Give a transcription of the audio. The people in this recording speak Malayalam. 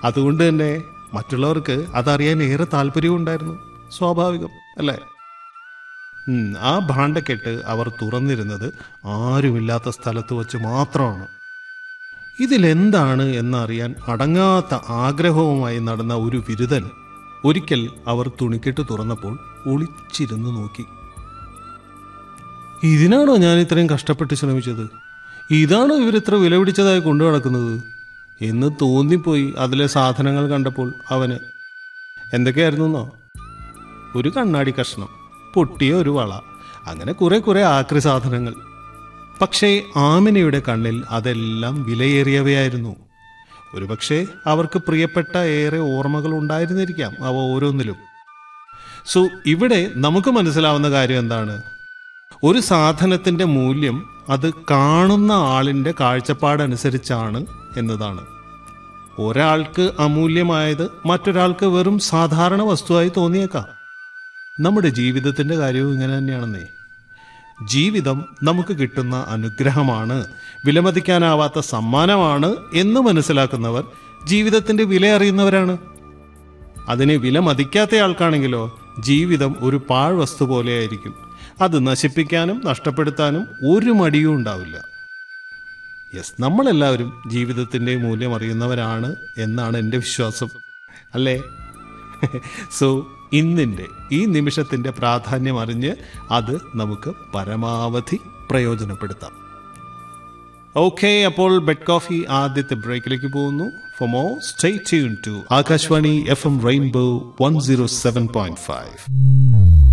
അതുകൊണ്ട് തന്നെ മറ്റുള്ളവർക്ക് അതറിയാൻ ഏറെ താല്പര്യമുണ്ടായിരുന്നു സ്വാഭാവികം അല്ലേ ഉം, ആ ഭാണ്ഡക്കെട്ട് അവർ തുറന്നിരുന്നത് ആരുമില്ലാത്ത സ്ഥലത്ത് വച്ച് മാത്രമാണ് ഇതിലെന്താണ് എന്നറിയാൻ അടങ്ങാത്ത ആഗ്രഹവുമായി നടന്ന ഒരു ബിരുദൻ ഒരിക്കൽ അവർ തുണിക്കെട്ട് തുറന്നപ്പോൾ ഒളിച്ചിരുന്ന് നോക്കി ഇതിനാണോ ഞാൻ ഇത്രയും കഷ്ടപ്പെട്ട് ശ്രമിച്ചത് ഇതാണോ ഇവരിത്ര വില പിടിച്ചതായി കൊണ്ടു നടക്കുന്നത് എന്ന് തോന്നിപ്പോയി അതിലെ സാധനങ്ങൾ കണ്ടപ്പോൾ അവന് എന്തൊക്കെയായിരുന്നു എന്നോ ഒരു കണ്ണാടി കഷ്ണം പൊട്ടിയ ഒരു വള അങ്ങനെ കുറെ കുറെ ആക്രി സാധനങ്ങൾ പക്ഷേ ആമിനയുടെ കണ്ണിൽ അതെല്ലാം വിലയേറിയവയായിരുന്നു ഒരുപക്ഷെ അവർക്ക് പ്രിയപ്പെട്ട ഏറെ ഓർമ്മകൾ ഉണ്ടായിരുന്നിരിക്കാം അവ ഓരോന്നിലും സോ ഇവിടെ നമുക്ക് മനസ്സിലാവുന്ന കാര്യം എന്താണ് ഒരു സാധനത്തിന്റെ മൂല്യം അത് കാണുന്ന ആളിന്റെ കാഴ്ചപ്പാടനുസരിച്ചാണ് എന്നതാണ് ഒരാൾക്ക് അമൂല്യമായത് മറ്റൊരാൾക്ക് വെറും സാധാരണ വസ്തുവായി തോന്നിയേക്കാം നമ്മുടെ ജീവിതത്തിന്റെ കാര്യവും ഇങ്ങനെ തന്നെയാണെന്നേ ജീവിതം നമുക്ക് കിട്ടുന്ന അനുഗ്രഹമാണ് വിലമതിക്കാനാവാത്ത സമ്മാനമാണ് എന്ന് മനസ്സിലാക്കുന്നവർ ജീവിതത്തിന്റെ വില അറിയുന്നവരാണ് അതിനെ വില മതിക്കാത്ത ആൾക്കാണെങ്കിലോ ജീവിതം ഒരു പാഴ്വസ്തു പോലെയായിരിക്കും അത് നശിപ്പിക്കാനും നഷ്ടപ്പെടുത്താനും ഒരു മടിയും ഉണ്ടാവില്ല യെസ് നമ്മളെല്ലാവരും ജീവിതത്തിന്റെ മൂല്യം അറിയുന്നവരാണ് എന്നാണ് എൻ്റെ വിശ്വാസം അല്ലേ സോ ഇന്നിൻ്റെ ഈ നിമിഷത്തിന്റെ പ്രാധാന്യം അറിഞ്ഞ് അത് നമുക്ക് പരമാവധി പ്രയോജനപ്പെടുത്താം ഓക്കെ അപ്പോൾ ബെഡ് കോഫി ആദ്യത്തെ ബ്രേക്കിലേക്ക് പോകുന്നു for more stay tune to Akashvani F M rainbow one zero seven point five